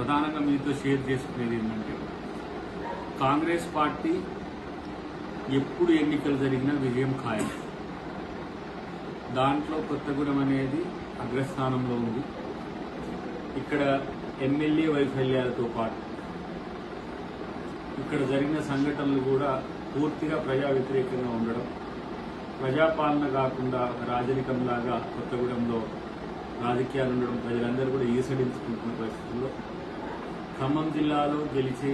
ప్రధానంగా మీతో షేర్ చేసుకునేది ఏంటంటే కాంగ్రెస్ పార్టీ ఎప్పుడు ఎన్నికలు జరిగినా విజయం ఖాయం దాంట్లో కొత్తగూడెం అనేది అగ్రస్థానంలో ఉంది ఇక్కడ ఎమ్మెల్యే వైఫల్యాలతో పాటు ఇక్కడ జరిగిన సంఘటనలు కూడా పూర్తిగా ప్రజా వ్యతిరేకంగా ఉండడం ప్రజాపాలన కాకుండా ఒక రాజరికంలాగా కొత్తగూడెంలో రాజకీయాలు ఉండడం ప్రజలందరూ కూడా ఈసడించుకుంటున్న పరిస్థితుల్లో ఖమ్మం జిల్లాలో గెలిచే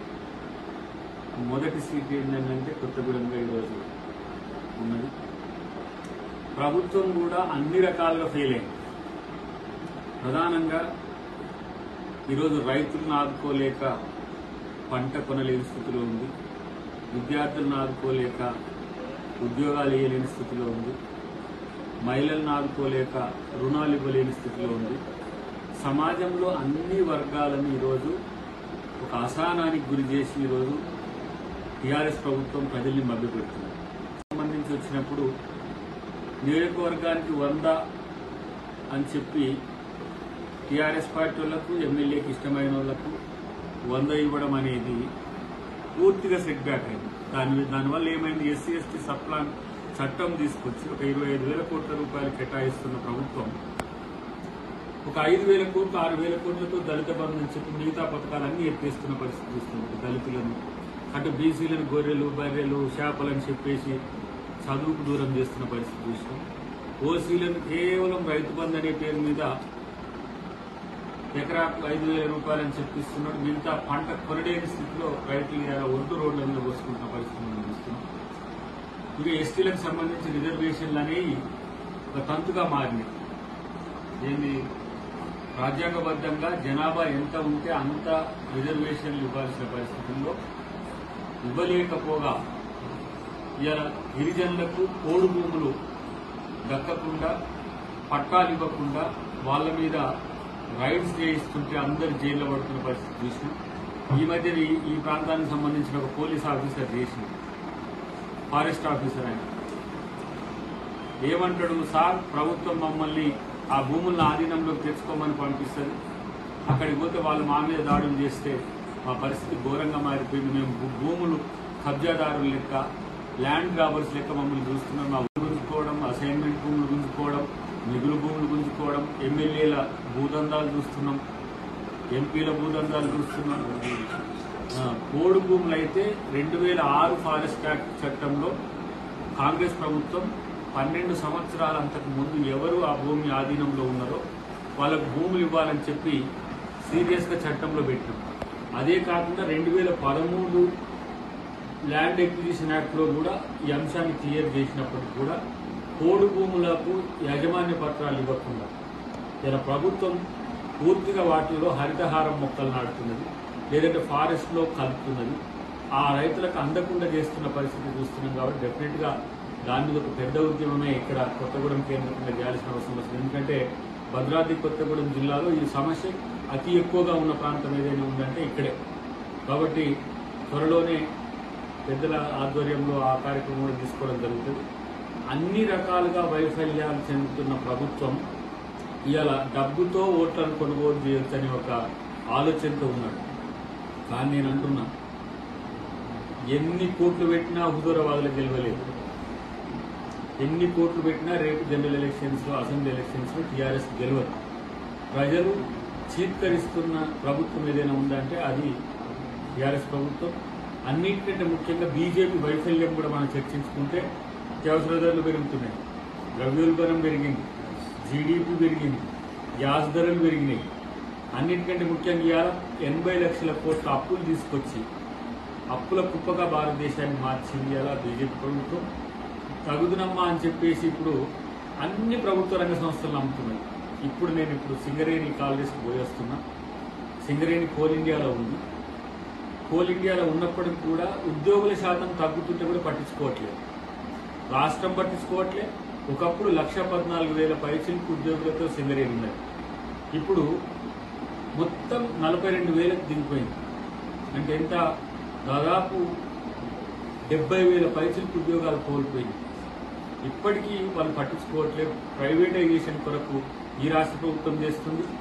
మొదటి సీట్ ఏంటంటే కొత్తగూడెంగా ఈరోజు ఉన్నది ప్రభుత్వం కూడా అన్ని రకాలుగా ఫెయిల్ అయింది ప్రధానంగా ఈరోజు రైతులను ఆదుకోలేక పంట కొనలేని స్థితిలో ఉంది విద్యార్థులను ఆదుకోలేక ఉద్యోగాలు ఇవ్వలేని స్థితిలో ఉంది మహిళలను ఆదుకోలేక రుణాలు ఇవ్వలేని స్థితిలో ఉంది సమాజంలో అన్ని వర్గాలను ఈరోజు ఒక అసహనానికి గురి చేసి ఈరోజు టీఆర్ఎస్ ప్రభుత్వం ప్రజల్ని మభ్యపెడుతుంది సంబంధించి వచ్చినప్పుడు నియోజకవర్గానికి వంద అని చెప్పి టీఆర్ఎస్ పార్టీ వాళ్లకు ఎమ్మెల్యేకి ఇష్టమైన వాళ్లకు వంద ఇవ్వడం అనేది పూర్తిగా సెట్ బ్యాక్ అయింది దాని దానివల్ల ఏమైంది ఎస్సీ ఎస్టీ సప్లాన్ చట్టం తీసుకొచ్చి ఒక ఇరవై ఐదు వేల కోట్ల రూపాయలు కేటాయిస్తున్న ప్రభుత్వం ఒక ఐదు వేల కోట్లు ఆరు వేల కోట్లతో దళిత బంధు అని చెప్పి మిగతా పథకాలన్నీ ఎత్తేస్తున్న పరిస్థితి చూస్తుంది దళితులను అటు బీసీలను గొర్రెలు బర్రెలు చేపలని చెప్పేసి చదువుకు దూరం చేస్తున్న పరిస్థితి చూసినాం ఓసీలను కేవలం రైతు బంధు అనే పేరు మీద ఎకరాకు ఐదు వేల రూపాయలని చెప్పిస్తున్నాడు మిగతా పంట కొనలేని స్థితిలో రైతులు ఇలా ఒడ్డు రోడ్ల మీద పోసుకుంటున్న పరిస్థితి మనం చూస్తున్నాం ఇక ఎస్టీలకు సంబంధించి రిజర్వేషన్లు అనేవి ఒక తంతుగా మారినాయి దీన్ని రాజ్యాంగబద్ధంగా జనాభా ఎంత ఉంటే అంత రిజర్వేషన్లు ఇవ్వాల్సిన పరిస్థితుల్లో ఇవ్వలేకపోగా ఇలా గిరిజనులకు పోడు భూములు దక్కకుండా పట్టాలు ఇవ్వకుండా వాళ్ళ మీద రైడ్స్ చేయిస్తుంటే అందరు జైల్లో పడుతున్న పరిస్థితి చూసి ఈ మధ్య ఈ- ఈ ప్రాంతానికి సంబంధించిన ఒక పోలీస్ ఆఫీసర్ చేసింది ఫారెస్ట్ ఆఫీసర్ ఆయన ఏమంటాడు సార్ ప్రభుత్వం మమ్మల్ని ఆ భూములను ఆధీనంలోకి తెచ్చుకోమని పంపిస్తుంది అక్కడికి పోతే వాళ్ళు మా మీద దాడులు చేస్తే మా పరిస్థితి ఘోరంగా మారిపోయింది మేము భూ- భూములు కబ్జాదారుల లెక్క ల్యాండ్ గ్రాబర్స్ లెక్క మమ్మల్ని చూస్తున్నాం మా ఊరు గుంజుకోవడం అసైన్మెంట్ భూములు గుంజుకోవడం మిగులు భూములు గుంజుకోవడం ఎమ్మెల్యేల భూదందాలు చూస్తున్నాం ఎంపీల భూదందాలు చూస్తున్నాం ఆ, పోడు భూములు అయితే రెండు వేల ఆరు ఫారెస్ట్ యాక్ట్ చట్టంలో కాంగ్రెస్ ప్రభుత్వం పన్నెండు సంవత్సరాల అంతకు ముందు ఎవరు ఆ భూమి ఆధీనంలో ఉన్నారో వాళ్ళకు భూములు ఇవ్వాలని చెప్పి సీరియస్గా చట్టంలో పెట్టినాం అదే కాకుండా రెండు వేల పదమూడు ల్యాండ్ ఎక్విజిషన్ యాక్ట్లో కూడా ఈ అంశాన్ని క్లియర్ చేసినప్పటికీ కూడా పోడు భూములకు యాజమాన్య పత్రాలు ఇవ్వకుండా ఇలా ప్రభుత్వం పూర్తిగా వాటిలో హరితహారం మొక్కలు నాటుతున్నది లేదంటే ఫారెస్ట్లో కలుపుతున్నది ఆ రైతులకు అందకుండా చేస్తున్న పరిస్థితి చూస్తున్నాం కాబట్టి డెఫినెట్గా దాని మీద ఒక పెద్ద ఉద్యమమే ఇక్కడ కొత్తగూడెం కేంద్రంగా చేయాల్సిన అవసరం వస్తుంది ఎందుకంటే భద్రాద్రి కొత్తగూడెం జిల్లాలో ఈ సమస్య అతి ఎక్కువగా ఉన్న ప్రాంతం ఏదైనా ఉందంటే ఇక్కడే కాబట్టి త్వరలోనే పెద్దల ఆధ్వర్యంలో ఆ కార్యక్రమం కూడా తీసుకోవడం జరుగుతుంది అన్ని రకాలుగా వైఫల్యాలు చెందుతున్న ప్రభుత్వం ఇవాళ డబ్బుతో ఓట్లను కొనుగోలు చేయొచ్చని ఒక ఆలోచనతో ఉన్నాడు కానీ నేను అంటున్నా ఎన్ని కోట్లు పెట్టినా హుజూరాబాద్లో గెలవలేదు ఎన్ని కోట్లు పెట్టినా రేపు జనరల్ ఎలక్షన్స్ లో అసెంబ్లీ ఎలక్షన్స్ లో టీఆర్ఎస్ గెలవదు ప్రజలు చీత్కరిస్తున్న ప్రభుత్వం ఏదైనా ఉందంటే అది టీఆర్ఎస్ ప్రభుత్వం అన్నింటికంటే ముఖ్యంగా బీజేపీ వైఫల్యం కూడా మనం చర్చించుకుంటే నిత్యావసర ధరలు పెరుగుతున్నాయి ద్రవ్యోల్బణం పెరిగింది జీడిపి పెరిగింది గ్యాస్ ధరలు పెరిగినాయి అన్నిటికంటే ముఖ్యంగా ఇవాళ ఎనభై లక్షల కోట్ల అప్పులు తీసుకొచ్చి అప్పుల కుప్పగా భారతదేశాన్ని మార్చింది అలా బీజేపీ ప్రభుత్వం తగుదునమ్మా అని చెప్పేసి ఇప్పుడు అన్ని ప్రభుత్వ రంగ సంస్థలు నమ్ముతున్నాయి ఇప్పుడు నేను ఇప్పుడు సింగరేణి కాలేజ్కి పోయి వస్తున్నా సింగరేణి కోల్ ఇండియాలో ఉంది కోల్ ఇండియాలో ఉన్నప్పటికీ కూడా ఉద్యోగుల శాతం తగ్గుతుంటే కూడా పట్టించుకోవట్లేదు రాష్ట్రం పట్టించుకోవట్లే ఒకప్పుడు లక్ష పద్నాలుగు వేల పైచిలకు ఉద్యోగులతో సింగరేణి ఉన్నది ఇప్పుడు మొత్తం నలభై రెండు వేలకు దిగిపోయింది అంటే ఎంత దాదాపు డెబ్బై వేల పైసలకు ఉద్యోగాలు కోల్పోయింది ఇప్పటికీ వాళ్ళు పట్టించుకోవట్లేదు ప్రైవేటైజేషన్ కొరకు ఈ రాష్ట్ర ప్రభుత్వం చేస్తుంది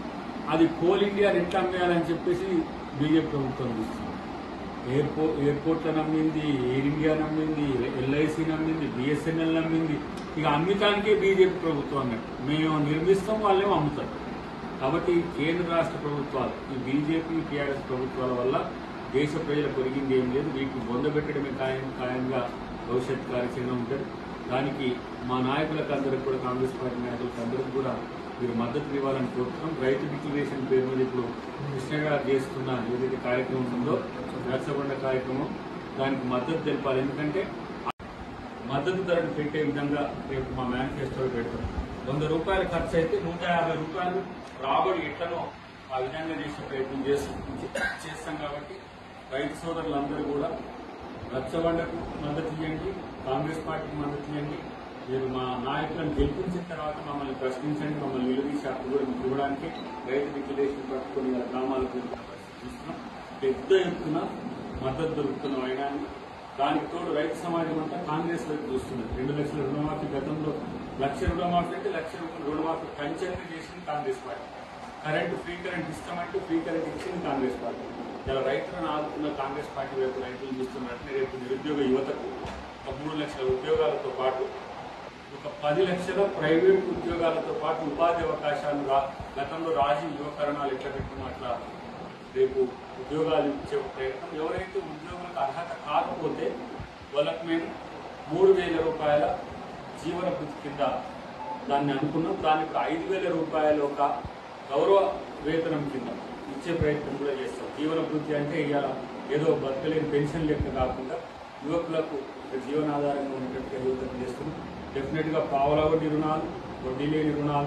అది కోల్ ఇండియా ఎట్లా అమ్మేయాలని చెప్పేసి బీజేపీ ప్రభుత్వం చూస్తుంది ఎయిర్పోర్ట్ ఎయిర్పోర్ట్ల నమ్మింది ఎయిర్ ఇండియా నమ్మింది ఎల్ఐసి నమ్మింది బిఎస్ఎన్ఎల్ నమ్మింది ఇక అమ్మితానికే బీజేపీ ప్రభుత్వం అన్నట్టు మేము నిర్మిస్తాం వాళ్ళేమో అమ్ముతారు కాబట్టి కేంద్ర రాష్ట్ర ప్రభుత్వాలు ఈ బీజేపీ టీఆర్ఎస్ ప్రభుత్వాల వల్ల దేశ ప్రజలకు ఒరిగింది ఏం లేదు వీటిని బొందబెట్టడమే ఖాయం ఖాయంగా భవిష్యత్ కార్యాచరణ ఉంటుంది దానికి మా నాయకులకు అందరికి కూడా కాంగ్రెస్ పార్టీ నాయకులకు అందరికి కూడా మీరు మద్దతు ఇవ్వాలని కోరుతున్నాం రైతు డిక్లరేషన్ పేరు మీద ఇప్పుడు కృష్ణ గారు చేస్తున్న ఏదైతే కార్యక్రమం ఉందో రచ్చబండ కార్యక్రమం దానికి మద్దతు తెలపాలి ఎందుకంటే మద్దతు ధరను పెట్టే విధంగా రేపు మా మేనిఫెస్టోలో పెడతాం వంద రూపాయలు ఖర్చు అయితే నూట యాభై రూపాయలు రాబడి ఎట్లనో ఆ విధంగా చేసే ప్రయత్నం చేస్తాం చేస్తాం కాబట్టి రైతు సోదరులందరూ కూడా రచ్చబండకు మద్దతు ఇవ్వండి కాంగ్రెస్ పార్టీకి మద్దతు ఇవ్వండి మీరు మా నాయకులను గెలిపించిన తర్వాత మమ్మల్ని ప్రశ్నించండి మమ్మల్ని నిలదీసి అప్పుడు కూడా మీకు ఇవ్వడానికి రైతు డిక్లరేషన్ పట్టుకుని ఇలా గ్రామాలకు చూస్తున్నాం పెద్ద ఎత్తున మద్దతు దొరుకుతున్న వైనాన్ని దానికి తోడు రైతు సమాజం అంతా కాంగ్రెస్ వైపు చూస్తున్నది రెండు లక్షల రుణమాఫీ గతంలో లక్ష రుణమాఫీ అంటే లక్ష రూపాయల రుణమాఫీ కంచెంగా చేసింది Congress party current free current ఇస్తామంటే ఫ్రీ కరెంట్ ఇచ్చింది కాంగ్రెస్ పార్టీ ఇలా రైతులను ఆదుకున్న కాంగ్రెస్ పార్టీ వైపు రైతులు చూస్తున్నట్టు రేపు నిరుద్యోగ యువతకు ఒక మూడు లక్షల ఉద్యోగాలతో పాటు ఒక పది లక్షల ప్రైవేట్ ఉద్యోగాలతో పాటు ఉపాధి అవకాశాలు రా- గతంలో రాజీవ్ యువకరణాలు ఎట్లా పెట్టుకున్నా అట్లా రేపు ఉద్యోగాలు ఇచ్చే ప్రయత్నం ఎవరైతే ఉద్యోగులకు అర్హత కాకపోతే వాళ్ళకి మేము మూడు వేల రూపాయల జీవన భృతి కింద దాన్ని అనుకున్నాం దానికి ఇప్పుడు ఐదు వేల రూపాయల ఒక గౌరవ వేతనం కింద ఇచ్చే ప్రయత్నం కూడా చేస్తాం జీవన భృతి అంటే ఇవాళ ఏదో బతకలేని పెన్షన్ లెక్క కాకుండా యువకులకు ఒక జీవనాధారంగా ఉండేటట్టుగా యువతకు చేస్తున్నాం డెఫినెట్గా పావలా వడ్డీ రుణాలు వడ్డీ లేని రుణాలు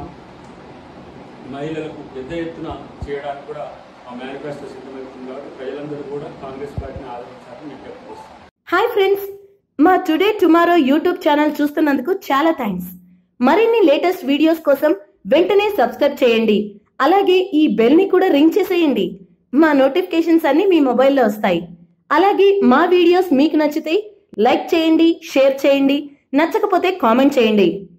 మహిళలకు పెద్ద ఎత్తున చేయడానికి కూడా మా మేనిఫెస్టో సిద్ధమవుతుంది కాబట్టి ప్రజలందరూ కూడా కాంగ్రెస్ పార్టీని ఆదరించాలని విజ్ఞప్తి చేస్తున్నాం హాయ్ ఫ్రెండ్స్ మా టుడే టుమారో యూట్యూబ్ ఛానల్ చూస్తున్నందుకు చాలా థ్యాంక్స్ మరిన్ని లేటెస్ట్ వీడియోస్ కోసం వెంటనే సబ్స్క్రైబ్ చేయండి అలాగే ఈ బెల్ ని కూడా రింగ్ చేసేయండి మా నోటిఫికేషన్స్ అన్ని మీ మొబైల్లో వస్తాయి అలాగే మా వీడియోస్ మీకు నచ్చితే లైక్ చేయండి షేర్ చేయండి నచ్చకపోతే కామెంట్ చేయండి